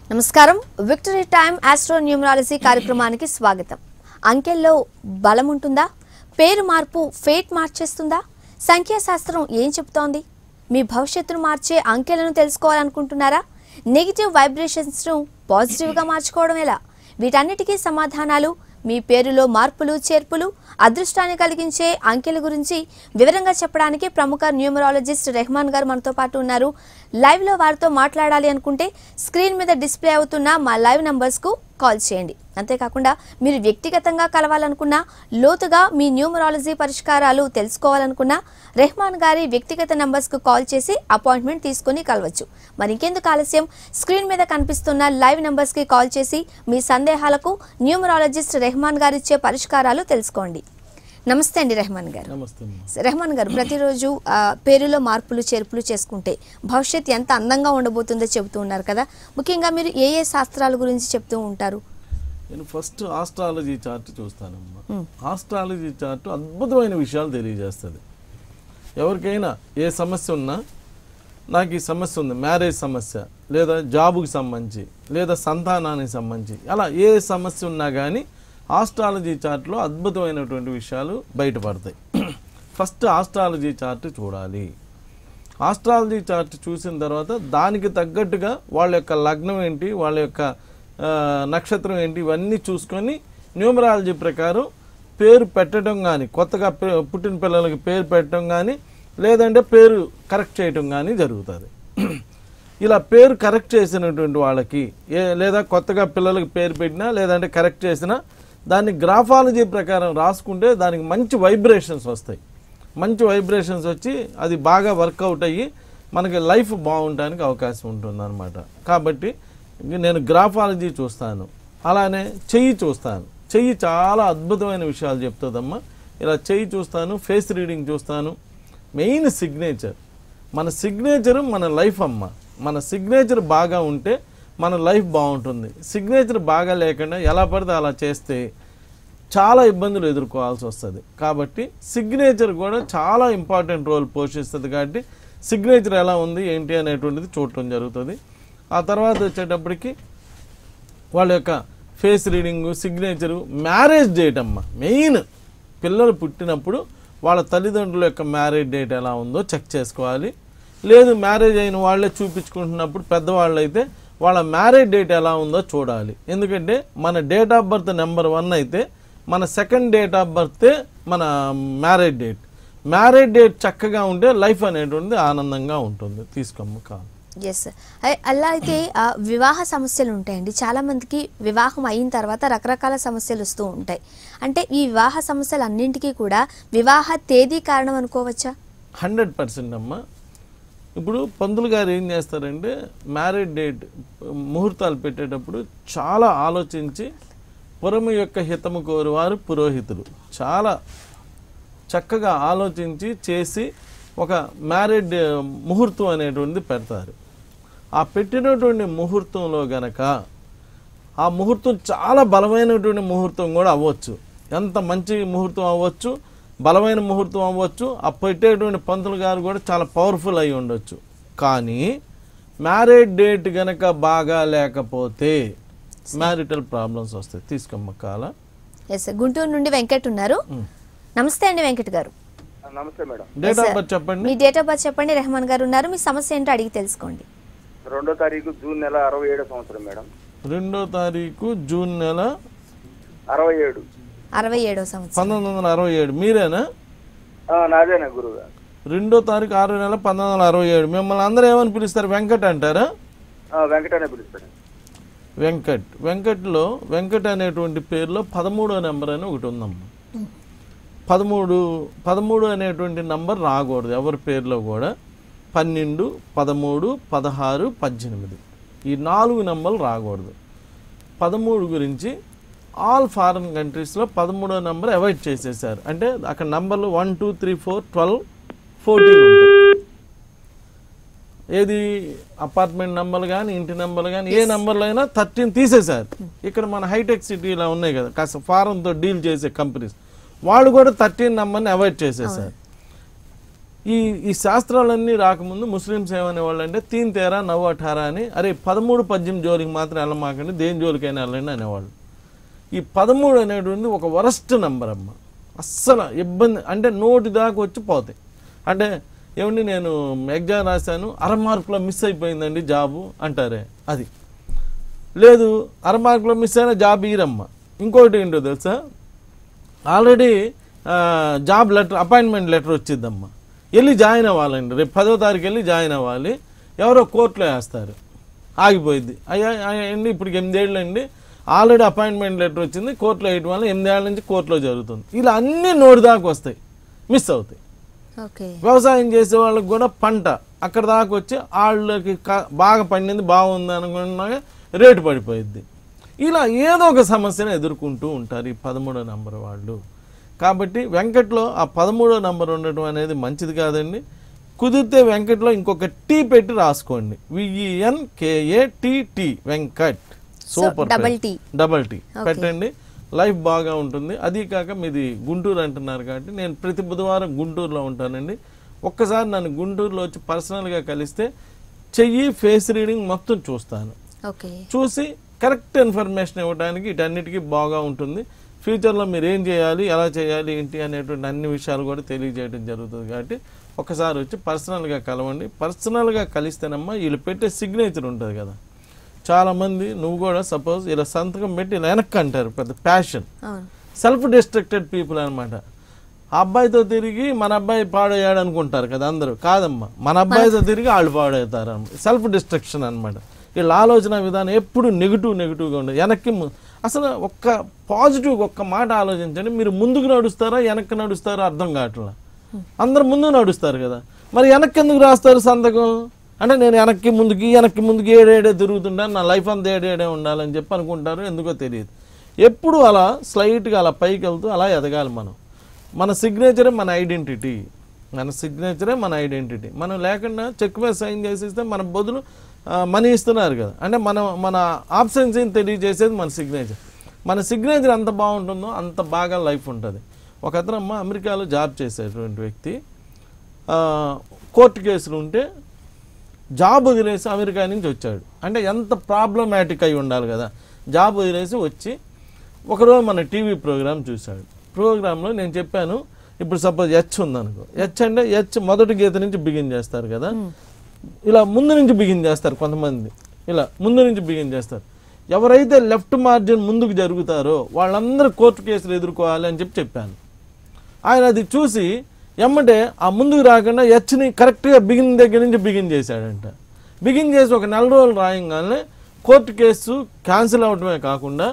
నమస్కారం victory time astro numerology కార్యక్రమానికి స్వాగతం అంకెల్లో బలం ఉంటుందా పేరు మార్పు ఫేట్ మార్చేస్తుందా సంఖ్యాశాస్త్రం ఏం చెప్తోంది మీ భవిష్యత్తును మార్చే అంకెలను తెలుసుకోవాలనుకుంటున్నారా నెగిటివ్ వైబ్రేషన్స్ను పాజిటివ్గా మార్చుకోవడం ఎలా వీటన్నిటికీ సమాధానాలు మీ పేరులో మార్పులు చేర్పులు అదృష్టాన్ని కలిగించే అంకెల గురించి వివరంగా చెప్పడానికి ప్రముఖ న్యూమరాలజిస్ట్ రెహమాన్ గారు మనతో పాటు ఉన్నారు లైవ్ లో వారితో మాట్లాడాలి అనుకుంటే స్క్రీన్ మీద డిస్ప్లే అవుతున్న మా లైవ్ నంబర్స్ కు కాల్ చేయండి అంతేకాకుండా మీరు వ్యక్తిగతంగా కలవాలనుకున్నా లోతుగా మీ న్యూమరాలజీ పరిష్కారాలు తెలుసుకోవాలనుకున్నా రెహమాన్ గారి వ్యక్తిగత నంబర్స్ కు కాల్ చేసి అపాయింట్మెంట్ తీసుకుని కలవచ్చు మరి ఇంకెందుకు ఆలస్యం స్క్రీన్ మీద కనిపిస్తున్న లైవ్ నంబర్స్ కి కాల్ చేసి మీ సందేహాలకు న్యూమరాలజిస్ట్ రెహమాన్ గారు ఇచ్చే పరిష్కారాలు తెలుసుకోండి నమస్తే అండి రెహమాన్ గారు నమస్తే అమ్మా. రెహమాన్ గారు ప్రతిరోజు ఆ, పేరులో మార్పులు చేర్పులు చేసుకుంటే భవిష్యత్ ఎంత అందంగా ఉండబోతుందో చెబుతూ ఉన్నారు కదా ముఖ్యంగా మీరు ఏ ఏ శాస్త్రాల గురించి చెప్తూ ఉంటారు నేను ఫస్ట్ ఆస్ట్రాలజీ చార్ట్ చూస్తానమ్మా ఆస్ట్రాలజీ చార్ట్ అద్భుతమైన విషయాలు తెలియజేస్తుంది ఎవరికైనా ఏ సమస్య ఉన్నా నాకు ఈ సమస్య ఉంది మ్యారేజ్ సమస్య లేదా జాబుకి సంబంధించి లేదా సంతానానికి సంబంధించి అలా ఏ సమస్య ఉన్నా కానీ ఆస్ట్రాలజీ చార్ట్లో అద్భుతమైనటువంటి విషయాలు బయటపడతాయి ఫస్ట్ ఆస్ట్రాలజీ చార్ట్ చూడాలి ఆస్ట్రాలజీ చార్ట్ చూసిన తర్వాత దానికి తగ్గట్టుగా వాళ్ళ యొక్క లగ్నం ఏంటి వాళ్ళ యొక్క ఆ, నక్షత్రం ఏంటి ఇవన్నీ చూసుకొని న్యూమరాలజీ ప్రకారం పేరు పెట్టడం కానీ కొత్తగా పే- పుట్టిన పిల్లలకి పేరు పెట్టడం కానీ లేదంటే పేరు కరెక్ట్ చేయటం కానీ జరుగుతుంది ఇలా పేరు కరెక్ట్ చేసినటువంటి వాళ్ళకి ఏ లేదా కొత్తగా పిల్లలకి పేరు పెట్టినా లేదంటే కరెక్ట్ చేసినా దాన్ని గ్రాఫాలజీ ప్రకారం రాసుకుంటే దానికి మంచి వైబ్రేషన్స్ వస్తాయి మంచి వైబ్రేషన్స్ వచ్చి అది బాగా వర్కౌట్ అయ్యి మనకి లైఫ్ బాగుండడానికి అవకాశం ఉంటుంది కాబట్టి ఇంక నేను గ్రాఫాలజీ చూస్తాను అలానే చెయ్యి చూస్తాను చెయ్యి చాలా అద్భుతమైన విషయాలు చెప్తుందమ్మా ఇలా చెయ్యి చూస్తాను ఫేస్ రీడింగ్ చూస్తాను మెయిన్ సిగ్నేచర్ మన సిగ్నేచర్ మన లైఫ్ అమ్మ మన సిగ్నేచర్ బాగా ఉంటే మన లైఫ్ బాగుంటుంది సిగ్నేచర్ బాగా లేకుండా ఎలా పడితే అలా చేస్తే చాలా ఇబ్బందులు ఎదుర్కోవాల్సి వస్తుంది కాబట్టి సిగ్నేచర్ కూడా చాలా ఇంపార్టెంట్ రోల్ పోషిస్తుంది కాబట్టి సిగ్నేచర్ ఎలా ఉంది ఏంటి అనేటువంటిది చూడటం జరుగుతుంది ఆ తర్వాత వచ్చేటప్పటికి వాళ్ళ యొక్క face reading signature marriage date అమ్మ మెయిన్ పిల్లలు పుట్టినప్పుడు వాళ్ళ తల్లిదండ్రుల యొక్క మ్యారేజ్ డేట్ ఎలా ఉందో చెక్ చేసుకోవాలి లేదు మ్యారేజ్ అయిన వాళ్ళే చూపించుకుంటున్నప్పుడు పెద్దవాళ్ళు అయితే వాళ్ళ మ్యారేజ్ డేట్ ఎలా ఉందో చూడాలి ఎందుకంటే మన date of birth number one అయితే మన సెకండ్ డేట్ ఆఫ్ బర్తే మన మ్యారేజ్ డేట్ మ్యారేజ్ డేట్ చక్కగా ఉంటే లైఫ్ అనేటువంటిది ఆనందంగా ఉంటుంది తీసుకోమ్మ కాదు ఎస్ అలా అయితే ఆ, వివాహ సమస్యలు ఉంటాయండి చాలా మందికి వివాహం అయిన తర్వాత రకరకాల సమస్యలు వస్తూ ఉంటాయి అంటే ఈ వివాహ సమస్యలు అన్నింటికీ కూడా వివాహ తేదీ కారణం అనుకోవచ్చా హండ్రెడ్ పర్సెంట్ అమ్మ ఇప్పుడు పంతులు గారు ఏం చేస్తారంటే మ్యారేజ్ డేట్ ముహూర్తాలు పెట్టేటప్పుడు చాలా ఆలోచించి పురము యొక్క హితము కోరువారు పురోహితులు చాలా చక్కగా ఆలోచించి చేసి ఒక మ్యారేజ్ డే ముహూర్తం అనేటువంటిది పెడతారు ఆ పెట్టినటువంటి ముహూర్తంలో గనక ఆ ముహూర్తం చాలా బలమైనటువంటి ముహూర్తం కూడా అవ్వచ్చు ఎంత మంచి ముహూర్తం అవ్వచ్చు బలమైన ముహూర్తం అవ్వచ్చు ఆ పెట్టేటువంటి పంతులు గారు కూడా చాలా పవర్ఫుల్ అయి ఉండొచ్చు కానీ మ్యారేజ్ డేట్ గనక బాగా లేకపోతే మ్యారిటల్ ప్రాబ్లమ్స్ వస్తాయి తీసుకోమ్మ కాల ఎస్ గుంటూరు నుండి వెంకట్ ఉన్నారు నమస్తే అండి వెంకట్ గారు నమస్తే madam date Yes, of sir. Birth చెప్పండి మీ డేట్ ఆఫ్ బర్త్ చెప్పండి రెహమాన్ గారు ఉన్నారు మీ సమస్య ఏంటో అడిగి తెలుసుకోండి రెండో తారీఖు జూన్ నెల అరవై ఏడో సంవత్సరం మేడం రెండో తారీఖు జూన్ నెల అరవై ఏడు అరవై ఏడో సంవత్సరం పంతొమ్మిది వందల అరవై ఏడు మీరేనా ఆ, నాదేనా గురువు గారు రెండో తారీఖు ఆరో నెల పంతొమ్మిది వందల అరవై ఏడు మిమ్మల్ని అందరూ ఏమని పిలుస్తారు వెంకట్ అంటారా ఆ, వెంకటనే పిలుస్తాను వెంకట్ వెంకట్లో వెంకట్ అనేటువంటి పేరులో పదమూడో నెంబర్ అని ఒకటి ఉందమ్మా పదమూడు పదమూడు అనేటువంటి నంబర్ రాకూడదు ఎవరి పేరులో కూడా పన్నెండు పదమూడు పదహారు పద్దెనిమిది ఈ నాలుగు నెంబర్లు రాకూడదు పదమూడు గురించి ఆల్ ఫారిన్ కంట్రీస్లో పదమూడో నెంబర్ అవాయిడ్ చేసేసారు అంటే అక్కడ నంబర్లు one two three four twelve fourteen ఉంటాయి ఏది అపార్ట్మెంట్ నెంబర్లు కానీ ఇంటి నెంబర్లు కానీ ఏ నెంబర్లు అయినా థర్టీన్ తీసేశారు ఇక్కడ మన హైటెక్ సిటీ ఇలా ఉన్నాయి కదా కాస్త ఫారెన్తో డీల్ చేసే కంపెనీస్ వాళ్ళు కూడా థర్టీన్ నెంబర్ని అవాయిడ్ చేసేసారు ఈ ఈ శాస్త్రాలన్నీ రాకముందు ముస్లిమ్స్ ఏమనేవాళ్ళు అంటే తీన్ తేరా నవ్వు అఠారా అని అరే పదమూడు పద్దెనిమిది జోలికి మాత్రం వెళ్ళమాకండి దేని జోలికైనా వెళ్ళండి అనేవాళ్ళు ఈ పదమూడు అనేటువంటి ఒక వరస్ట్ నంబర్ అమ్మ అస్సలు ఇబ్బంది అంటే నోటి దాకా వచ్చి పోతాయి అంటే ఏమండి నేను ఎగ్జామ్ రాశాను అర మార్కులో మిస్ అయిపోయిందండి జాబు అంటారే అది లేదు అర మార్కులో మిస్ అయిన జాబ్ ఇరమ్మ ఇంకోటి ఏంటో తెలుసా ఆల్రెడీ ఆ, జాబ్ లెటర్ అపాయింట్మెంట్ లెటర్ వచ్చిద్దమ్మా వెళ్ళి జాయిన్ అవ్వాలండి రేపు పదో తారీఖు వెళ్ళి జాయిన్ అవ్వాలి ఎవరో కోర్టులో వేస్తారు ఆగిపోయింది అయ్యా అండి ఇప్పుడు ఎనిమిదేళ్ళు అండి ఆల్రెడీ అపాయింట్మెంట్ లెటర్ వచ్చింది కోర్టులో వేయడం వల్ల ఎనిమిదేళ్ళ నుంచి కోర్టులో జరుగుతుంది ఇలా అన్నీ నోటి దాకా వస్తాయి మిస్ అవుతాయి ఓకే వ్యవసాయం చేసే వాళ్ళకి కూడా పంట అక్కడ దాకా వచ్చి వాళ్ళకి క- బాగా పండింది బాగుంది అనుకున్నాక రేటు పడిపోయిద్ది ఇలా ఏదో ఒక సమస్యను ఎదుర్కొంటూ ఉంటారు ఈ పదమూడో నంబర్ వాళ్ళు కాబట్టి వెంకట్లో ఆ పదమూడో నంబర్ ఉండటం అనేది మంచిది కాదండి కుదిరితే వెంకట్లో ఇంకొక టీ పెట్టి రాసుకోండి V E N K A T Venkat super double T. Double T Okay. పెట్టండి లైఫ్ బాగా ఉంటుంది అది కాక మీది గుంటూరు అంటున్నారు కాబట్టి నేను ప్రతి బుధవారం గుంటూరులో ఉంటానండి ఒక్కసారి నన్ను గుంటూరులో వచ్చి పర్సనల్గా కలిస్తే చెయ్యి ఫేస్ రీడింగ్ మొత్తం చూస్తాను ఓకే చూసి కరెక్ట్ ఇన్ఫర్మేషన్ ఇవ్వడానికి వీటన్నిటికీ బాగా ఉంటుంది ఫ్యూచర్లో మీరు ఏం చేయాలి ఎలా చేయాలి ఏంటి అనేటువంటి అన్ని విషయాలు కూడా తెలియజేయడం జరుగుతుంది కాబట్టి ఒకసారి వచ్చి పర్సనల్గా కలవండి పర్సనల్గా కలిస్తేనమ్మా వీళ్ళు పెట్టే సిగ్నేచర్ ఉంటుంది కదా చాలామంది నువ్వు కూడా సపోజ్ ఇలా సంతకం పెట్టి ఇలా వెనక్కి అంటారు పెద్ద ప్యాషన్ అవును సెల్ఫ్ డిస్ట్రక్టెడ్ పీపుల్ అనమాట ఆ అబ్బాయితో తిరిగి మన అబ్బాయి పాడయ్యాడు అనుకుంటారు కదా అందరూ కాదమ్మా మన అబ్బాయితో తిరిగి వాళ్ళు పాడవుతారు అన్నమాట సెల్ఫ్ డిస్ట్రక్షన్ అనమాట వీళ్ళ ఆలోచన విధానం ఎప్పుడు నెగిటివ్ నెగిటివ్గా ఉండదు వెనక్కి ము- అసలు ఒక్క పాజిటివ్ ఒక్క మాట ఆలోచించండి మీరు ముందుకు నడుస్తారా వెనక్కి నడుస్తారా అర్థం కావట్లా అందరు ముందు నడుస్తారు కదా మరి వెనక్కి ఎందుకు రాస్తారు సంతకం అంటే నేను వెనక్కి ముందుకి వెనక్కి ముందుకి ఏడేడే తిరుగుతుంటాను నా లైఫ్ అంతా ఏడేడే ఉండాలని చెప్పి అనుకుంటారు ఎందుకో తెలియదు ఎప్పుడు అలా స్లైట్గా అలా పైకి వెళ్తూ అలా ఎదగాలి మనం మన సిగ్నేచరే మన ఐడెంటిటీ మన సిగ్నేచరే మన ఐడెంటిటీ మనం లేకుండా చెక్ మీద సైన్ చేసిస్తే మన బదులు మనీ ఇస్తున్నారు కదా అంటే మన మన ఆబ్సెన్సీని తెలియజేసేది మన సిగ్నేచర్ మన సిగ్నేచర్ ఎంత బాగుంటుందో అంత బాగా లైఫ్ ఉంటుంది ఒక అతను అమ్మ అమెరికాలో జాబ్ చేసేటువంటి వ్యక్తి ఆ, కోర్టు కేసులు ఉంటే జాబ్ వదిలేసి అమెరికా నుంచి వచ్చాడు అంటే ఎంత ప్రాబ్లమాటిక్ అయి ఉండాలి కదా జాబ్ వదిలేసి వచ్చి ఒకరోజు మన టీవీ ప్రోగ్రామ్ చూశాడు ప్రోగ్రాంలో నేను చెప్పాను ఇప్పుడు సపోజ్ హెచ్ ఉందనుకో హెచ్ అంటే హెచ్ మొదటి గీత నుంచి బిగిన్ చేస్తారు కదా ఇలా ముందు నుంచి బిగిన్ చేస్తారు కొంతమంది ఇలా ముందు నుంచి బిగిన్ చేస్తారు ఎవరైతే లెఫ్ట్ మార్జిన్ ముందుకు జరుగుతారో వాళ్ళందరూ కోర్టు కేసులు ఎదుర్కోవాలి అని చెప్పి చెప్పాను ఆయన అది చూసి ఎమ్మటే ఆ ముందుకు రాకుండా హెచ్ని కరెక్ట్గా బిగిన్ దగ్గర నుంచి బిగిన్ చేశాడంట బిగిన్ చేసి ఒక నెల రోజులు రాయంగానే కోర్టు కేసు క్యాన్సిల్ అవడమే కాకుండా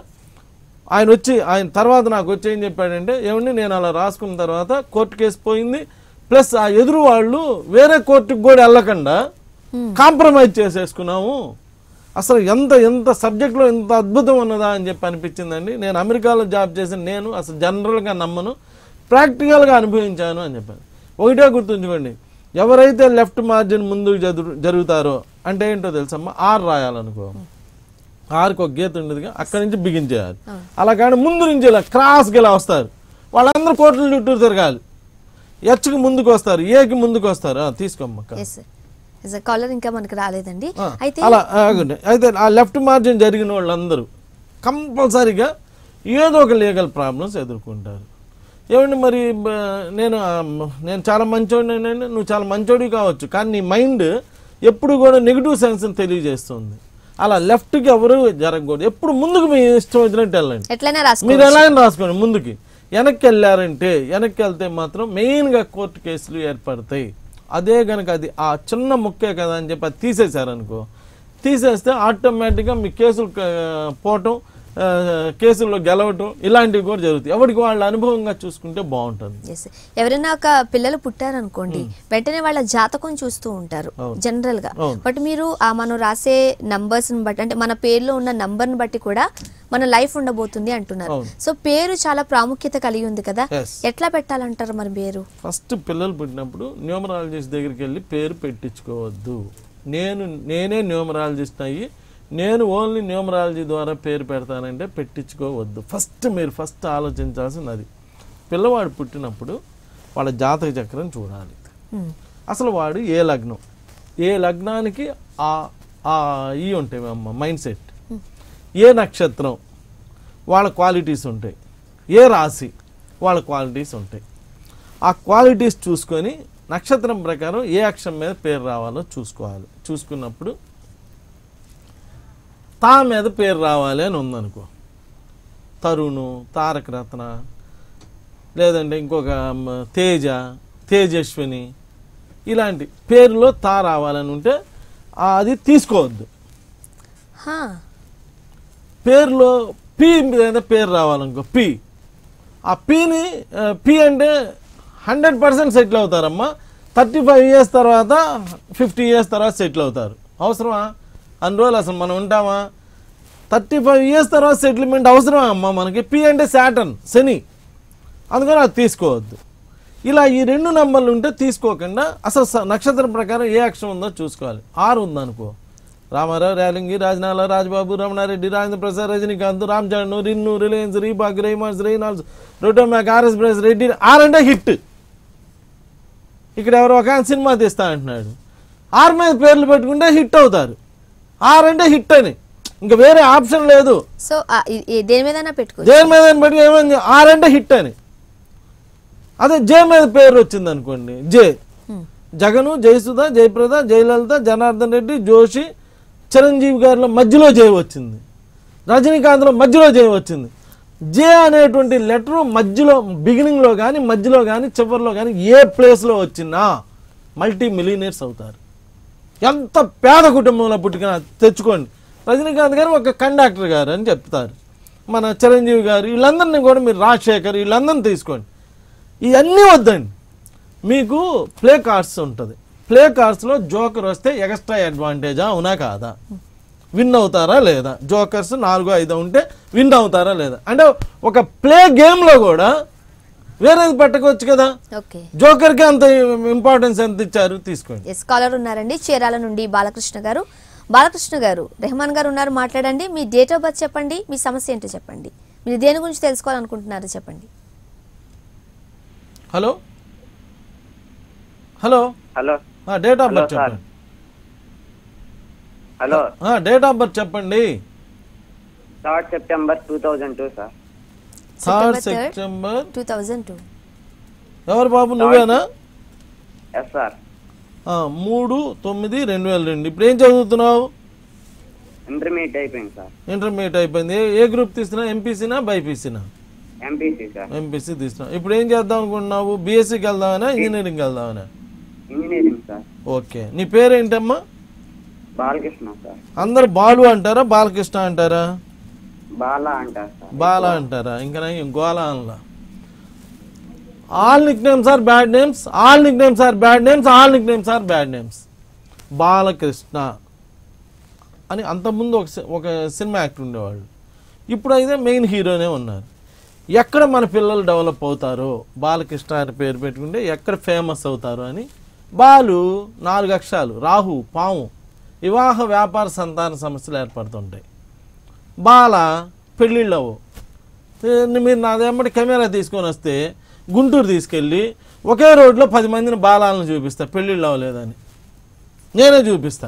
ఆయన వచ్చి ఆయన తర్వాత నాకు వచ్చి ఏం చెప్పాడంటే ఏమండి నేను అలా రాసుకున్న తర్వాత కోర్టు కేసు పోయింది ప్లస్ ఆ ఎదురు వాళ్ళు వేరే కోర్టుకు కూడా వెళ్ళకుండా కాంప్రమైజ్ చేసేసుకున్నాము అసలు ఎంత ఎంత సబ్జెక్ట్లో ఎంత అద్భుతం ఉన్నదా అని చెప్పి అనిపించిందండి నేను అమెరికాలో జాబ్ చేసిన నేను అసలు జనరల్గా నమ్మను ప్రాక్టికల్గా అనుభవించాను అని చెప్పాను ఒకటే గుర్తుంచుకోండి ఎవరైతే లెఫ్ట్ మార్జిన్ ముందుకు జరు జరుగుతారో అంటే ఏంటో తెలుసమ్మా ఆర్ రాయాలనుకో ఆరుకు ఒక గీత ఉండదుగా అక్కడి నుంచి బిగిన్ చేయాలి అలా కానీ ముందు నుంచి ఇలా క్రాస్కి ఇలా వస్తారు వాళ్ళందరూ కోట్ల చుట్టూ తిరగాలి హెచ్కి ముందుకు వస్తారు ఏకి ముందుకు వస్తారు ఆ, తీసుకోమ్మక్క ఎస్ ఎస్ కాలర్ ఇంకా మనకి రాలేదండి ఆ, అయితే అలా ఆగండి. అయితే ఆ లెఫ్ట్ మార్జిన్ జరిగిన వాళ్ళందరూ కంపల్సరీగా ఏదో ఒక లీగల్ ప్రాబ్లమ్స్ ఎదుర్కొంటారు ఏమండి మరి బ- నేను ఆ, మ- నేను చాలా మంచోడిని నువ్వు చాలా మంచోడి కావచ్చు కానీ నీ మైండ్ ఎప్పుడు కూడా నెగిటివ్ సెన్స్ని తెలియజేస్తుంది అలా లెఫ్ట్కి ఎవరు జరగకూడదు ఎప్పుడు ముందుకు మీ ఇష్టం వచ్చినట్టు వెళ్ళండి ఎట్లయినా రాసుకో మీరు ఎలా అయినా రాసుకోండి ముందుకి వెనక్కి వెళ్ళారంటే వెనక్కి వెళ్తే మాత్రం మెయిన్గా కోర్టు కేసులు ఏర్పడతాయి అదే కనుక అది ఆ చిన్న ముక్కే కదా అని చెప్పి అది తీసేశారనుకో తీసేస్తే ఆటోమేటిక్గా మీ కేసులు క- పోవటం ఆ, కేసుల్లో గెలవటం ఇలాంటివి కూడా జరుగుతాయి ఎవరికి వాళ్ళ అనుభవంగా చూసుకుంటే బాగుంటుంది ఎస్ ఎవరైనా ఒక పిల్లలు పుట్టారనుకోండి వెంటనే వాళ్ళ జాతకం చూస్తూ ఉంటారు అవును. జనరల్ గా అవును. బట్ మీరు ఆ మనం రాసే నంబర్స్ ని బట్టి అంటే మన పేరులో ఉన్న నంబర్ ని బట్టి కూడా మన లైఫ్ ఉండబోతుంది అంటున్నారు అవును. సో పేరు చాలా ప్రాముఖ్యత కలిగి ఉంది కదా Yes. ఎట్లా పెట్టాలంటారు మరి పేరు ఫస్ట్ పిల్లలు పుట్టినప్పుడు న్యూమరాలజిస్ట్ దగ్గరికి వెళ్ళి పేరు పెట్టించుకోవద్దు నేను నేనే న్యూమరాలజిస్ట్ అయ్యి నేను ఓన్లీ న్యూమరాలజీ ద్వారా పేరు పెడతానంటే పెట్టించుకోవద్దు ఫస్ట్ మీరు ఫస్ట్ ఆలోచించాల్సింది అది పిల్లవాడు పుట్టినప్పుడు వాళ్ళ జాతక చక్రం చూడాలి అసలు వాడు ఏ లగ్నం ఏ లగ్నానికి ఆ ఆ ఈ ఉంటాయి అమ్మ మైండ్ సెట్ ఏ నక్షత్రం వాళ్ళ క్వాలిటీస్ ఉంటాయి ఏ రాశి వాళ్ళ క్వాలిటీస్ ఉంటాయి ఆ క్వాలిటీస్ చూసుకొని నక్షత్రం ప్రకారం ఏ అక్షరం మీద పేరు రావాలో చూసుకోవాలి చూసుకున్నప్పుడు తా మీద పేరు రావాలి అని ఉందనుకో తరుణు తారక రత్న లేదంటే ఇంకొక మ, తేజ తేజస్విని ఇలాంటి పేరులో తా రావాలని ఉంటే ఆ, అది తీసుకోవద్దు హా, పేరులో పి మీద పేరు రావాలనుకో పి ఆ పిని పి అంటే హండ్రెడ్ పర్సెంట్ సెటిల్ అవుతారమ్మా థర్టీ ఫైవ్ ఇయర్స్ తర్వాత ఫిఫ్టీ ఇయర్స్ తర్వాత సెటిల్ అవుతారు అవసరమా అన్ని రోజులు అసలు మనం ఉంటామా థర్టీ ఫైవ్ ఇయర్స్ తర్వాత సెటిల్మెంట్ అవసరమా అమ్మా మనకి పి అంటే శాటన్ శని అందుకని అది తీసుకోవద్దు ఇలా ఈ రెండు నంబర్లు ఉంటే తీసుకోకుండా అసలు స- నక్షత్రం ప్రకారం ఏ అక్షరం ఉందో చూసుకోవాలి ఆరు ఉందనుకో Rama Rao Relangi Rajanala Rajababu Ramana Reddy Rajendra Prasad Rajinikanth Ram Charan Rin Reliance Reebok Raymonds Reynolds Rotomac R S press Reddy R అంటే హిట్ ఇక్కడ ఎవరో ఒక ఆయన సినిమా తీస్తా అంటున్నాడు ఆర్ మీద పేర్లు పెట్టుకుంటే హిట్ అవుతారు ఆర్ అంటే హిట్ అని ఇంకా వేరే ఆప్షన్ లేదు సో ఆ, ఈ- ఈ దేని మీదైనా పెట్టుకోవచ్చు జే మీద బట్టి ఏమైంది ఆర్ అంటే హిట్ అని అదే జే మీద పేరు వచ్చింది అనుకోండి జే జగను జయసుధ జయప్రద జయలలిత జనార్దన్ రెడ్డి జోషి చిరంజీవి గారిలో మధ్యలో జయ వచ్చింది రజనీకాంత్లో మధ్యలో జయ వచ్చింది జే అనేటువంటి లెటర్ మధ్యలో బిగినింగ్లో కానీ మధ్యలో కానీ చివరిలో కానీ ఏ ప్లేస్లో వచ్చినా మల్టీ మిలీనియర్స్ అవుతారు ఎంత పేద కుటుంబంలో పుట్టిన తెచ్చుకోండి రజనీకాంత్ గారు ఒక కండక్టర్ గారు అని చెప్తారు మన చిరంజీవి గారు వీళ్ళందరినీ కూడా మీరు రాజశేఖర్ వీళ్ళందరినీ తీసుకోండి ఇవన్నీ వద్దండి మీకు ప్లే కార్డ్స్ ఉంటుంది ప్లే కార్డ్స్లో జోకర్ వస్తే ఎక్స్ట్రా అడ్వాంటేజా అవునా కాదా విన్ అవుతారా లేదా జోకర్స్ నాలుగు ఐదు ఉంటే విన్ అవుతారా లేదా అంటే ఒక ప్లే గేమ్లో కూడా వేరేది పెట్టకొచ్చు కదా ఓకే జోకర్కి అంత ఇంపార్టెన్స్ ఎంత ఇచ్చారు తీసుకోండి ఎస్ కాలర్ ఉన్నారండి చీరాల నుండి బాలకృష్ణ గారు బాలకృష్ణ గారు రెహమాన్ గారు ఉన్నారు మాట్లాడండి మీ డేట్ ఆఫ్ బర్త్ చెప్పండి మీ సమస్య ఏంటో చెప్పండి మీరు దేని గురించి తెలుసుకోవాలనుకుంటున్నారో చెప్పండి hello hello hello date of hello birth sir. చెప్పండి హలో డేట్ ఆఫ్ బర్త్ చెప్పండి third September two thousand two sir third September third. September two thousand two ఎవరు బాబు నువ్వేనా ఎస్ సార్ ఆ, మూడు తొమ్మిది రెండు వేల రెండు ఇప్పుడు ఏం చదువుతున్నావు ఇంటర్మీడియట్ అయిపోయింది సార్ ఇంటర్మీడియట్ అయిపోయింది ఏ- ఏ గ్రూప్ తీసినా ఎంపీసీనా బైపీసీనా ఎంపీసీ సార్ ఎంపీసీ తీసినావు ఇప్పుడు ఏం చేద్దాం అనుకుంటున్నావు బీఎస్సీకి వెళ్దామనా ఇంజనీరింగ్కి వెళ్దామనా ఇంజనీరింగ్ సార్ ఓకే నీ పేరేంటమ్మా బాలకృష్ణ సార్ అందరు బాలు అంటారా బాలకృష్ణ అంటారా బాలా అంటారు సార్ బాల అంటారా ఇంకా నేను గోల అనలా all nick names are bad names all nick names are bad names all nick names are bad names Balakrishna అని అంతకుముందు ఒక సి- ఒక సినిమా యాక్టర్ ఉండేవాళ్ళు ఇప్పుడు అయితే మెయిన్ హీరోనే ఉన్నారు ఎక్కడ మన పిల్లలు డెవలప్ అవుతారో బాలకృష్ణ అని పేరు పెట్టుకుంటే ఎక్కడ ఫేమస్ అవుతారో అని బాలు నాలుగు అక్షరాలు రాహు పాము వివాహ వ్యాపార సంతాన సమస్యలు ఏర్పడుతుంటాయి బాల పెళ్ళిళ్ళు అవ్వవు ఏ, మీరు నాదేమటి కెమెరా తీసుకొని వస్తే గుంటూరు తీసుకెళ్ళి ఒకే రోడ్లో పది మందిని బాలాలను చూపిస్తా పెళ్ళిళ్ళు అవ్వలేదని నేనే చూపిస్తా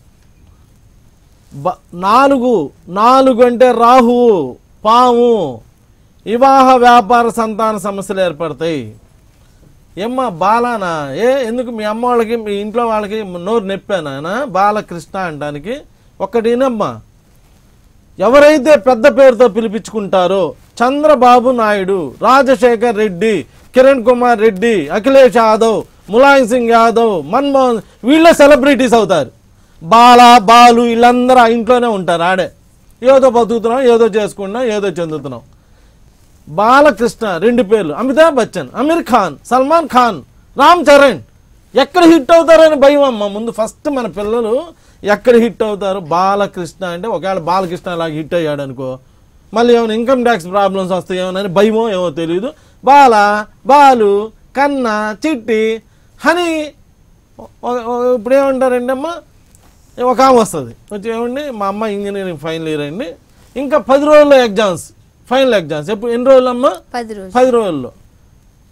బ నాలుగు నాలుగు అంటే రాహువు పాము వివాహ వ్యాపార సంతాన సమస్యలు ఏర్పడతాయి ఏమ్మా బాలానా ఏ ఎందుకు మీ అమ్మ వాళ్ళకి మీ ఇంట్లో వాళ్ళకి నోరు నొప్పానా బాలకృష్ణ అనడానికి ఒక్కటినమ్మా ఎవరైతే పెద్ద పేరుతో పిలిపించుకుంటారో చంద్రబాబు నాయుడు రాజశేఖర్ రెడ్డి కిరణ్ కుమార్ రెడ్డి అఖిలేష్ యాదవ్ ములాయం సింగ్ యాదవ్ మన్మోహన్ వీళ్ళే సెలబ్రిటీస్ అవుతారు బాల బాలు వీళ్ళందరూ ఆ ఇంట్లోనే ఉంటారు ఆడే ఏదో బతుకుతున్నాం ఏదో చేసుకుంటున్నాం ఏదో చెందుతున్నాం బాలకృష్ణ రెండు పేర్లు అమితాబ్ బచ్చన్ అమీర్ ఖాన్ సల్మాన్ ఖాన్ రామ్ చరణ్ ఎక్కడ హిట్ అవుతారని భయం అమ్మ ముందు ఫస్ట్ మన పిల్లలు ఎక్కడ హిట్ అవుతారు బాలకృష్ణ అంటే ఒకవేళ బాలకృష్ణ లాగా హిట్ అయ్యాడు అనుకో మళ్ళీ ఏమైనా ఇన్కమ్ ట్యాక్స్ ప్రాబ్లమ్స్ వస్తాయేమోనని భయమో ఏమో తెలియదు బాల బాలు కన్న చిట్టి హనీ ఒక- ఒక- ఇప్పుడు ఏమంటారండి అమ్మ ఒక ఆమె వస్తుంది వచ్చి ఏమండి మా అమ్మ ఇంజనీరింగ్ ఫైనల్ ఇయర్ అండి ఇంకా పది రోజుల్లో ఎగ్జామ్స్ ఫైనల్ ఎగ్జామ్స్ ఎప్పుడు ఎన్ని రోజులు అమ్మా పది రోజులు పది రోజుల్లో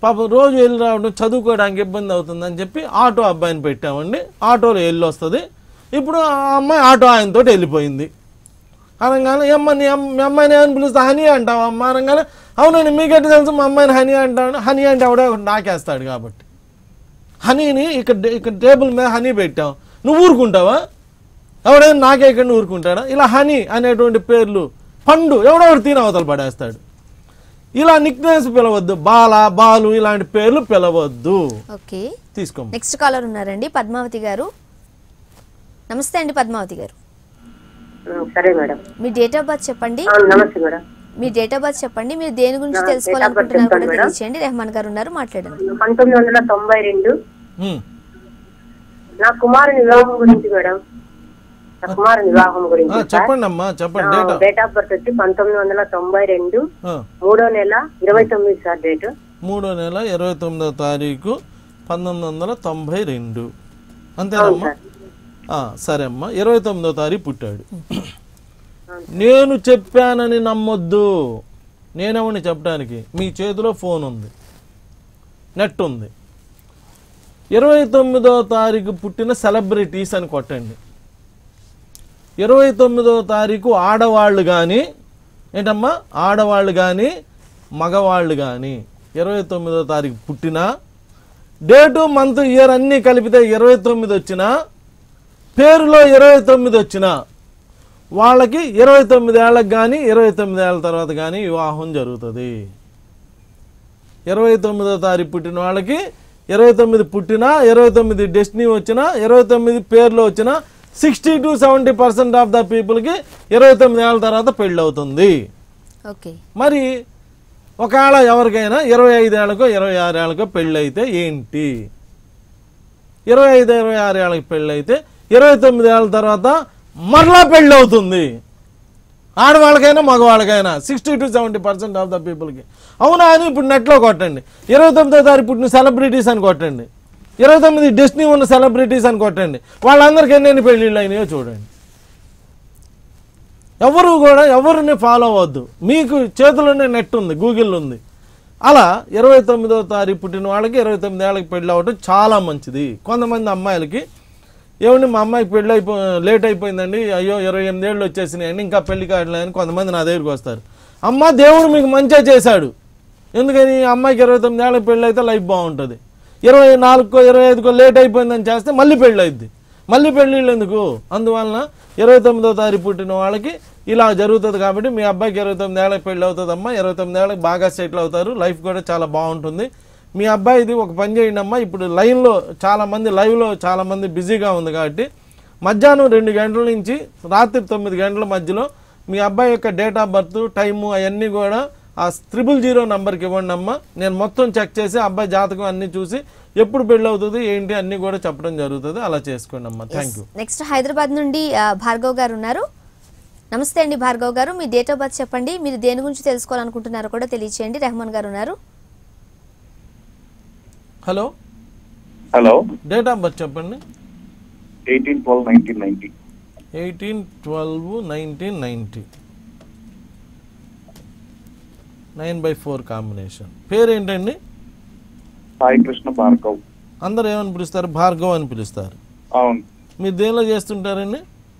పాపం రోజు వెళ్ళి రావడం చదువుకోవడానికి ఇబ్బంది అవుతుందని చెప్పి ఆటో అబ్బాయిని పెట్టామండి ఆటోలో వెళ్ళి వస్తుంది ఇప్పుడు ఆ అమ్మాయి ఆటో ఆయనతో వెళ్ళిపోయింది అనగానే ఏమ్మ నీ అమ్మ మీ అమ్మాయిని ఏమని పిలుస్తా హనీ అంటావు అమ్మ అనగానే అవునండి మీకెట్టి తెలుసు మా అమ్మాయిని హనీ అంటాడు హనీ అంటే ఆవిడ నాకేస్తాడు కాబట్టి హనీని ఇక్కడ ఇక్కడ టేబుల్ మీద హనీ పెట్టాం నువ్వు ఊరుకుంటావా ఎవడైనా నాకే ఇక్కడ ఊరుకుంటాడా ఇలా హనీ అనేటువంటి పేర్లు పండు ఎవడెవడు తిన అవతల పడేస్తాడు ఇలా నిక్నేమ్స్ పిలవద్దు బాల బాలు ఇలాంటి పేర్లు పిలవద్దు ఓకే తీసుకో నెక్స్ట్ కాలర్ ఉన్నారండి పద్మావతి గారు నమస్తే అండి పద్మావతి గారు సరే మేడం మీ డేట్ ఆఫ్ బర్త్ చెప్పండి ఆ, నమస్తే మేడం మీ డేట్ ఆఫ్ బర్త్ చెప్పండి మీరు దేని గురించి నా date of birth తెలుసుకోవాలనుకుంటున్నారు కూడా చెప్తాను మేడం. తెలియచేయండి రెహమాన్ గారు ఉన్నారు మాట్లాడండి పంతొమ్మిది వందల తొంభై రెండు హ్మ్. నా కుమారుని వివాహం గురించి మేడం నా కుమారుని వివాహం ఆ, గురించి సార్. చెప్పండి అమ్మా చెప్పండి ఆ, డేటా డేట్ ఆఫ్ బర్త్ వచ్చి పంతొమ్మిది వందల తొంభై రెండు ఆ, మూడో నెల ఇరవై తొమ్మిది సార్ డేట్ మూడో నెల ఇరవై తొమ్మిదో తారీఖు పంతొమ్మిది వందల తొంభై రెండు అంతేనమ్మా ఆ, సరే అమ్మా ఇరవై తొమ్మిదో తారీఖు పుట్టాడు నేను చెప్పానని నమ్మొద్దు నేనెవరిని చెప్పడానికి మీ చేతిలో ఫోన్ ఉంది నెట్ ఉంది ఇరవై తొమ్మిదో తారీఖు పుట్టిన సెలబ్రిటీస్ అని కొట్టండి ఇరవై తొమ్మిదో తారీఖు ఆడవాళ్ళు కానీ ఏంటమ్మా ఆడవాళ్ళు కానీ మగవాళ్ళు కానీ ఇరవై తొమ్మిదో తారీఖు పుట్టినా డేటు మంత్ ఇయర్ అన్నీ కలిపితే ఇరవై తొమ్మిది వచ్చినా పేరులో ఇరవై తొమ్మిది వచ్చినా వాళ్ళకి ఇరవై తొమ్మిది ఏళ్ళకి కానీ ఇరవై తొమ్మిది ఏళ్ళ తర్వాత కానీ వివాహం జరుగుతుంది ఇరవై తొమ్మిదో తారీఖు పుట్టిన వాళ్ళకి ఇరవై తొమ్మిది పుట్టినా ఇరవై తొమ్మిది డెస్టినీ వచ్చినా ఇరవై తొమ్మిది పేర్లు వచ్చినా sixty to seventy percent of the పీపుల్కి ఇరవై తొమ్మిది ఏళ్ళ తర్వాత పెళ్ళి అవుతుంది ఓకే మరి ఒకవేళ ఎవరికైనా ఇరవై ఐదేళ్లకో ఇరవై ఆరేళ్లకో పెళ్ళి అయితే ఏంటి ఇరవై ఐదు ఇరవై ఆరు ఏళ్ళకి పెళ్ళి అయితే ఇరవై తొమ్మిది ఏళ్ళ తర్వాత మరలా పెళ్ళి అవుతుంది ఆడవాళ్ళకైనా మగవాళ్ళకైనా sixty to seventy percent of the పీపుల్కి అవునా అని ఇప్పుడు నెట్లో కొట్టండి ఇరవై తొమ్మిదో తారీఖు పుట్టిన సెలబ్రిటీస్ అని కొట్టండి ఇరవై తొమ్మిది డెస్టినీ ఉన్న సెలబ్రిటీస్ అని కొట్టండి వాళ్ళందరికీ ఎన్నెన్ని పెళ్ళిళ్ళు అయినాయో చూడండి ఎవరు కూడా ఎవరిని ఫాలో అవ్వద్దు మీకు చేతిలోనే నెట్ ఉంది గూగుల్ ఉంది అలా ఇరవై తొమ్మిదో తారీఖు పుట్టిన వాళ్ళకి ఇరవై తొమ్మిది ఏళ్ళకి పెళ్ళి అవ్వడం చాలా మంచిది కొంతమంది అమ్మాయిలకి ఏమండి మా అమ్మాయికి పెళ్ళి అయిపో లేట్ అయిపోయిందండి అయ్యో ఇరవై ఎనిమిది ఏళ్ళు వచ్చేసినాయండి ఇంకా పెళ్లి కావట్లేదని కొంతమంది నా దగ్గరికి వస్తారు అమ్మ దేవుడు మీకు మంచిగా చేశాడు ఎందుకని ఈ అమ్మాయికి ఇరవై తొమ్మిది ఏళ్ళకి పెళ్ళి అయితే లైఫ్ బాగుంటుంది ఇరవై నాలుగుకో ఇరవై ఐదుకో లేట్ అయిపోయిందని చేస్తే మళ్ళీ పెళ్ళి అయింది మళ్ళీ పెళ్ళిళ్ళు ఎందుకు అందువలన ఇరవై తొమ్మిదో తారీఖు పుట్టిన వాళ్ళకి ఇలా జరుగుతుంది కాబట్టి మీ అబ్బాయికి ఇరవై తొమ్మిది ఏళ్ళకి పెళ్ళి అవుతుందమ్మా ఇరవై తొమ్మిది ఏళ్ళకి బాగా సెటిల్ అవుతారు లైఫ్ కూడా చాలా బాగుంటుంది మీ అబ్బాయిది ఒక పని చేయండి అమ్మా ఇప్పుడు లైన్లో చాలామంది లైవ్లో చాలామంది బిజీగా ఉంది కాబట్టి మధ్యాహ్నం రెండు గంటల నుంచి రాత్రి తొమ్మిది గంటల మధ్యలో మీ అబ్బాయి యొక్క డేట్ ఆఫ్ బర్త్ టైము అవన్నీ కూడా ఆ త్రిబుల్ జీరో నెంబర్కి ఇవ్వండి అమ్మా నేను మొత్తం చెక్ చేసి అబ్బాయి జాతకం అన్నీ చూసి ఎప్పుడు పెళ్ళి అవుతుంది ఏంటి అన్నీ కూడా చెప్పడం జరుగుతుంది అలా చేసుకోండి అమ్మా థ్యాంక్ యూ నెక్స్ట్ హైదరాబాద్ నుండి ఆ, భార్గవ్ గారు ఉన్నారు నమస్తే అండి భార్గవ్ గారు మీ డేట్ ఆఫ్ బర్త్ చెప్పండి మీరు దేని గురించి తెలుసుకోవాలనుకుంటున్నారో కూడా తెలియచేయండి రెహమాన్ గారు ఉన్నారు hello hello date of birth చెప్పండి eighteen twelve nineteen ninety eighteen twelve nineteen ninety nine by four combination పేరు ఏంటండి సాయి కృష్ణ భార్గవ్ అందరు ఏమని పిలుస్తారు భార్గవ్ అని పిలుస్తారు అవును మీరు దేనిలో చేస్తుంటారండి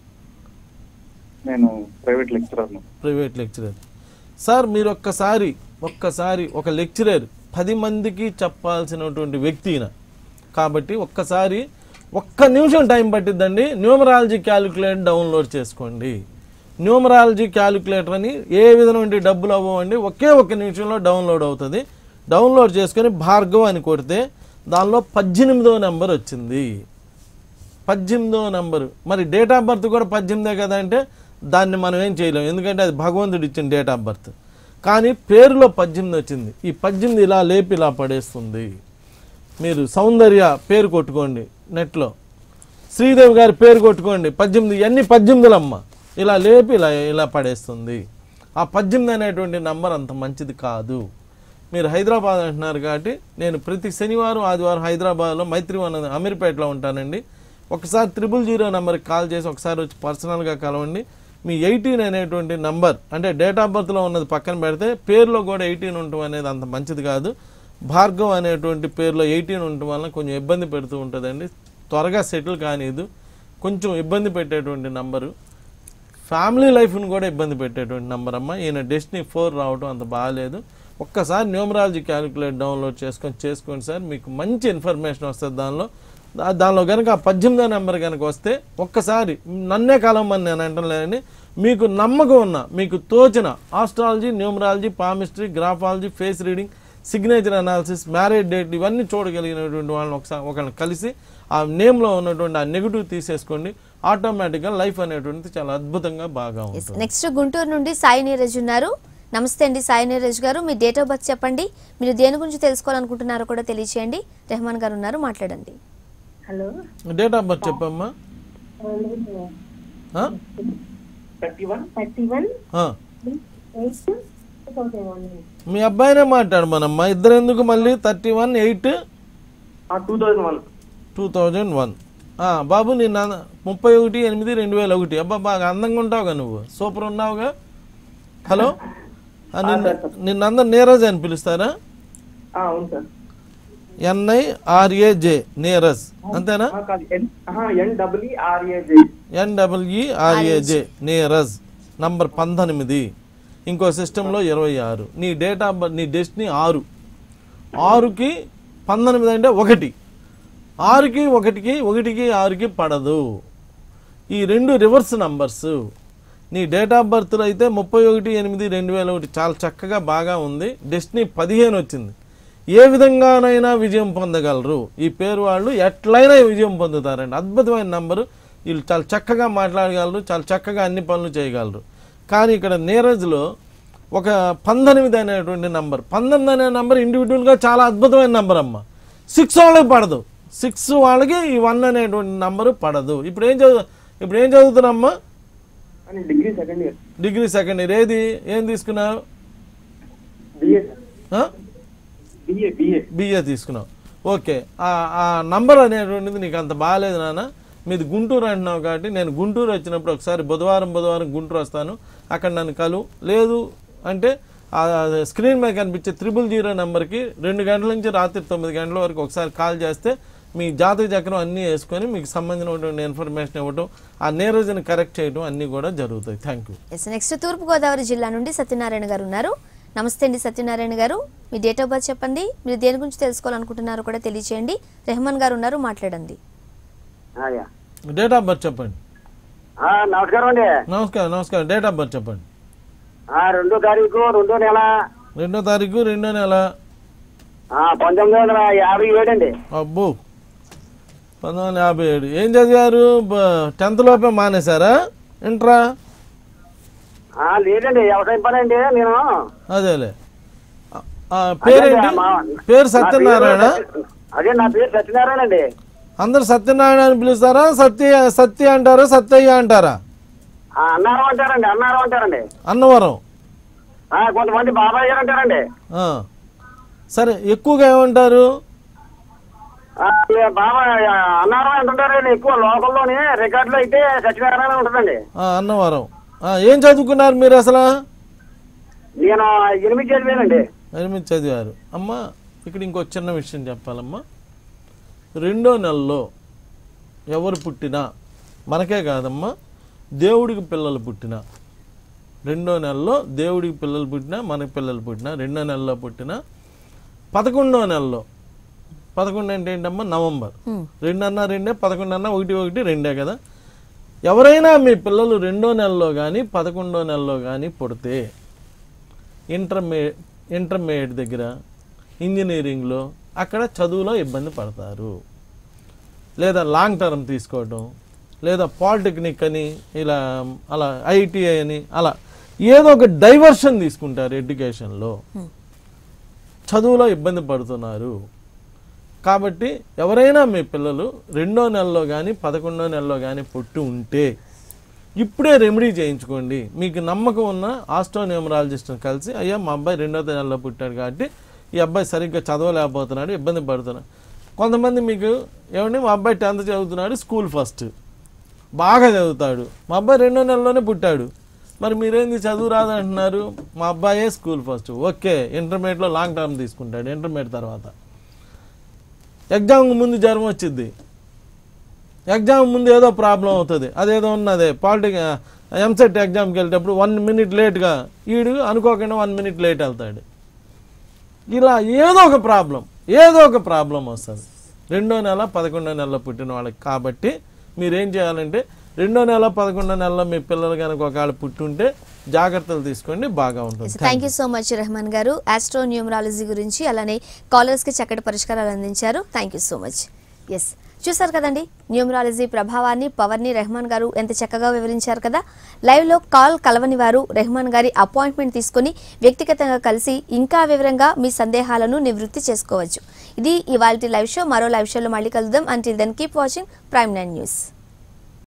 నేను ప్రైవేట్ లెక్చరర్ను ప్రైవేట్ లెక్చరర్ సార్ మీరు ఒక్కసారి ఒక్కసారి ఒక లెక్చరర్ పది మందికి చెప్పాల్సినటువంటి వ్యక్తిన కాబట్టి ఒక్కసారి ఒక్క నిమిషం టైం పట్టిద్దండి న్యూమరాలజీ క్యాలిక్యులేటర్ డౌన్లోడ్ చేసుకోండి న్యూమరాలజీ క్యాలిక్యులేటర్ అని ఏ విధమైన డబ్బులు అవ్వండి ఒకే ఒక్క నిమిషంలో డౌన్లోడ్ అవుతుంది డౌన్లోడ్ చేసుకొని భార్గవ్ అని కొడితే దానిలో పద్దెనిమిదో నెంబర్ వచ్చింది పద్దెనిమిదో నంబరు మరి డేట్ ఆఫ్ బర్త్ కూడా పద్దెనిమిదే కదా అంటే దాన్ని మనం ఏం చేయలేం ఎందుకంటే అది భగవంతుడు ఇచ్చిన డేట్ ఆఫ్ బర్త్ కానీ పేరులో పద్దెనిమిది వచ్చింది ఈ పద్దెనిమిది ఇలా లేపి ఇలా పడేస్తుంది మీరు సౌందర్య పేరు కొట్టుకోండి నెట్లో శ్రీదేవి గారి పేరు కొట్టుకోండి పద్దెనిమిది ఇవన్నీ పద్దెనిమిదిలమ్మ ఇలా లేపి ఇలా ఇలా పడేస్తుంది ఆ పద్దెనిమిది అనేటువంటి నంబర్ అంత మంచిది కాదు మీరు హైదరాబాద్ అంటున్నారు కాబట్టి నేను ప్రతి శనివారం ఆదివారం హైదరాబాద్లో మైత్రివనం అమీర్పేటలో ఉంటానండి ఒకసారి త్రిబుల్ జీరో నెంబర్కి కాల్ చేసి ఒకసారి వచ్చి పర్సనల్గా కలవండి మీ ఎయిటీన్ అనేటువంటి నంబర్ అంటే డేట్ ఆఫ్ బర్త్లో ఉన్నది పక్కన పెడితే పేరులో కూడా ఎయిటీన్ ఉండటం అనేది అంత మంచిది కాదు భార్గవ్ అనేటువంటి పేరులో ఎయిటీన్ ఉండటం వలన కొంచెం ఇబ్బంది పెడుతూ ఉంటుందండి త్వరగా సెటిల్ కానిదు కొంచెం ఇబ్బంది పెట్టేటువంటి నంబరు ఫ్యామిలీ లైఫ్ను కూడా ఇబ్బంది పెట్టేటువంటి నంబర్ అమ్మ ఈయన డెస్టినీ ఫోర్ రావడం అంత బాగాలేదు ఒక్కసారి న్యూమరాలజీ క్యాలిక్యులేట్ డౌన్లోడ్ చేసుకొని చేసుకోండి సార్ మీకు మంచి ఇన్ఫర్మేషన్ వస్తుంది దానిలో దా- దానిలో కనుక ఆ పద్దెనిమిదో నెంబర్ కనుక వస్తే ఒక్కసారి నన్నే కలవమని నేను అంటలేని మీకు నమ్మకం ఉన్న మీకు తోచిన astrology numerology palmistry graphology face reading signature analysis marriage date ఇవన్నీ చూడగలిగినటువంటి వాళ్ళని ఒకసారి ఒకరిని కలిసి ఆ నేమ్లో ఉన్నటువంటి ఆ నెగిటివ్ తీసేసుకోండి ఆటోమేటిక్గా లైఫ్ అనేటువంటిది చాలా అద్భుతంగా బాగా ఉంటుంది నెక్స్ట్ గుంటూరు నుండి సాయి నీరజ్ ఉన్నారు నమస్తే అండి సాయి నీరజ్ గారు మీ డేట్ ఆఫ్ బర్త్ చెప్పండి మీరు దేని గురించి తెలుసుకోవాలనుకుంటున్నారో కూడా తెలియచేయండి రెహమాన్ గారు ఉన్నారు మాట్లాడండి హలో డేట్ ఆఫ్ బర్త్ చెప్పమ్మా ఆ? థర్టీ వన్ థర్టీ వన్ ఆ. ఎయిట్ టూ థౌసండ్ వన్ మీ అబ్బాయినే మాట్లాడమనమ్మా ఇద్దరు ఎందుకు మళ్ళీ thirty one eight two thousand one two thousand one బాబు నీ నాన్న ముప్పై ఒకటి ఎనిమిది రెండు వేల ఒకటి అబ్బా బాగా అందంగా ఉంటావుగా నువ్వు సూపర్ ఉన్నావుగా హలో ఆ, నిన్న నిన్నందరు నీరజ్ అని పిలుస్తారా అవును సార్ ఎన్ఐ ఆర్ఏజే నీరజ్ అంతేనా N W R A J N W E R A J Neeraj number పంతొమ్మిది ఇంకో సిస్టంలో ఇరవై ఆరు నీ డేట్ ఆఫ్ బర్త్ నీ డెస్టినీ ఆరు ఆరుకి పంతొమ్మిది అంటే ఒకటి ఆరుకి ఒకటికి ఒకటికి ఆరుకి పడదు ఈ రెండు రివర్స్ నంబర్స్ నీ డేట్ ఆఫ్ బర్త్లో అయితే ముప్పై ఒకటి ఎనిమిది రెండు వేల ఒకటి చాలా చక్కగా బాగా ఉంది డెస్టినీ పదిహేను వచ్చింది ఏ విధంగానైనా విజయం పొందగలరు ఈ పేరు వాళ్ళు ఎట్లయినా విజయం పొందుతారండి అద్భుతమైన నంబరు వీళ్ళు చాలా చక్కగా మాట్లాడగలరు చాలా చక్కగా అన్ని పనులు చేయగలరు కానీ ఇక్కడ నీరజ్లో ఒక పంతొమ్మిది అనేటువంటి నంబర్ పంతొమ్మిది అనే నంబర్ ఇండివిజువల్గా చాలా అద్భుతమైన నంబర్ అమ్మ సిక్స్ వాళ్ళకి పడదు సిక్స్ వాళ్ళకి ఈ వన్ అనేటువంటి నంబరు పడదు ఇప్పుడు ఏం చదువు ఇప్పుడు ఏం చదువుతున్నామ్మా degree second year degree second year ఏది ఏం తీసుకున్నావు బిఏ ఆ? బిఏ బిఏ బిఏ తీసుకున్నావు ఓకే ఆ ఆ నంబర్ అనేటువంటిది నీకు అంత బాగాలేదు నాన్న మీది గుంటూరు అంటున్నావు కాబట్టి నేను గుంటూరు వచ్చినప్పుడు ఒకసారి బుధవారం బుధవారం గుంటూరు వస్తాను అక్కడ నన్ను కలు లేదు అంటే ఆ స్క్రీన్ మీద కనిపించే త్రిబుల్ జీరో నెంబర్కి రెండు గంటల నుంచి రాత్రి తొమ్మిది గంటల వరకు ఒకసారి కాల్ చేస్తే మీ జాతక చక్రం అన్నీ వేసుకొని మీకు సంబంధించినటువంటి ఇన్ఫర్మేషన్ ఇవ్వటం ఆ నీరజ్ని కరెక్ట్ చేయడం అన్నీ కూడా జరుగుతాయి thank you yes next Turpu Godavari జిల్లా నుండి సత్యనారాయణ గారు ఉన్నారు నమస్తే అండి సత్యనారాయణ గారు మీ డేట్ ఆఫ్ బర్త్ చెప్పండి మీరు దేని గురించి తెలుసుకోవాలనుకుంటున్నారో కూడా తెలియచేయండి రెహమాన్ గారు ఉన్నారు మాట్లాడండి డేట్ ఆఫ్ బర్త్ చెప్పండి నమస్కారం అండి నమస్కారం నమస్కారం డేట్ ఆఫ్ బర్త్ చెప్పండి ఆ, రెండో తారీఖు రెండో నెల రెండో తారీఖు రెండో నెల ఆ, పంతొమ్మిది వందల యాభై ఏడు అండి అబ్బో పంతొమ్మిది వందల యాభై ఏడు ఏం చదివారు టెన్త్ లోపే మానేశారా ఇంట్రా ఆ, లేదండి వ్యవసాయం పని అండి నేను అదేలే ఆ, ఆ, పేరేంటి అదే మా- పేరు నా సత్యనారాయణ పేరు- అదే నా పేరు సత్యనారాయణ అండి అందరు సత్యనారాయణ అని పిలుస్తారా సత్య సత్య అంటారా సత్యయ్య అంటారా ఆ, అన్నారం అంటారండి అన్నారం అంటారండి అన్నవరం ఆ, కొంతమంది బాబాయ్ గారు అంటారండి ఆ. సరే ఎక్కువగా ఏమంటారు ఆ, ఏ బాబా ఆ, అన్నారం అంటుంటారండి ఎక్కువ లోకల్లోనే రికార్డులో అయితే సత్యనారాయణ ఉంటుందండి ఆ, అన్నవరం ఆ, ఏం చదువుకున్నారు మీరు అసలు నేను ఎనిమిది చదివానండి ఎనిమిది చదివారు అమ్మ ఇక్కడ ఇంకో చిన్న విషయం చెప్పాలమ్మా రెండో నెలలో ఎవరు పుట్టినా మనకే కాదమ్మా దేవుడికి పిల్లలు పుట్టినా రెండో నెలలో దేవుడికి పిల్లలు పుట్టినా మనకి పిల్లలు పుట్టినా రెండో నెలలో పుట్టినా పదకొండో నెలలో పదకొండు అంటే ఏంటమ్మా నవంబర్ రెండు అన్నా రెండే పదకొండు అన్నా ఒకటి ఒకటి రెండే కదా ఎవరైనా మీ పిల్లలు రెండో నెలలో కానీ పదకొండో నెలలో కానీ పుడితే ఇంటర్మే ఇంటర్మీడియట్ దగ్గర ఇంజనీరింగ్లో అక్కడ చదువులో ఇబ్బంది పడతారు లేదా లాంగ్ టర్మ్ తీసుకోవడం లేదా పాలిటెక్నిక్ అని ఇలా అలా ఐటీఐ అని అలా ఏదో ఒక డైవర్షన్ తీసుకుంటారు ఎడ్యుకేషన్లో చదువులో ఇబ్బంది పడుతున్నారు కాబట్టి ఎవరైనా మీ పిల్లలు రెండో నెలలో కానీ పదకొండో నెలలో కానీ పుట్టి ఉంటే ఇప్పుడే రెమెడీ చేయించుకోండి మీకు నమ్మకం ఉన్న ఆస్ట్రోన్యూమరాలజిస్ట్ని కలిసి అయ్యా మా అబ్బాయి రెండో నెలలో పుట్టాడు కాబట్టి ఈ అబ్బాయి సరిగ్గా చదవలేకపోతున్నాడు ఇబ్బంది పడుతున్నాడు కొంతమంది మీకు ఏమండి మా అబ్బాయి టెన్త్ చదువుతున్నాడు స్కూల్ ఫస్ట్ బాగా చదువుతాడు మా అబ్బాయి రెండో నెలలోనే పుట్టాడు మరి మీరేంది చదువు రాదంటున్నారు మా అబ్బాయే స్కూల్ ఫస్ట్ ఓకే ఇంటర్మీడియట్లో లాంగ్ టర్మ్ తీసుకుంటాడు ఇంటర్మీడియట్ తర్వాత ఎగ్జామ్ ముందు జ్వరం వచ్చింది ఎగ్జామ్ ముందు ఏదో ప్రాబ్లం అవుతుంది అదేదో ఉన్నదే పాలిటిక్ ఎంసెట్ ఎగ్జామ్కి వెళ్ళేటప్పుడు వన్ మినిట్ లేట్గా ఈడు అనుకోకుండా వన్ మినిట్ లేట్ వెళ్తాడు ఇలా ఏదో ఒక ప్రాబ్లం ఏదో ఒక ప్రాబ్లం వస్తుంది రెండో నెల పదకొండో నెలలో పుట్టిన వాళ్ళకి కాబట్టి మీరేం చేయాలంటే రెండో నెల పదకొండో నెలలో మీ పిల్లలు కనుక ఒకవేళ పుట్టుంటే జాగ్రత్తలు తీసుకోండి బాగా ఉంటుంది thank you so much Rahman గారు ఆస్ట్రో న్యూమరాలజీ గురించి అలానే కాలర్స్కి చక్కటి పరిష్కారాలు అందించారు thank you so much yes చూసారు కదండి న్యూమరాలజీ ప్రభావాన్ని పవర్ని రెహమాన్ గారు ఎంత చక్కగా వివరించారు కదా లైవ్లో కాల్ కలవని వారు రెహమాన్ గారి అపాయింట్మెంట్ తీసుకొని వ్యక్తిగతంగా కలిసి ఇంకా వివరంగా మీ సందేహాలను నివృత్తి చేసుకోవచ్చు ఇది ఇవాళ లైవ్ షో మరో లైవ్ షోలో మళ్ళీ కలుద్దాం until then keep watching Prime Nine news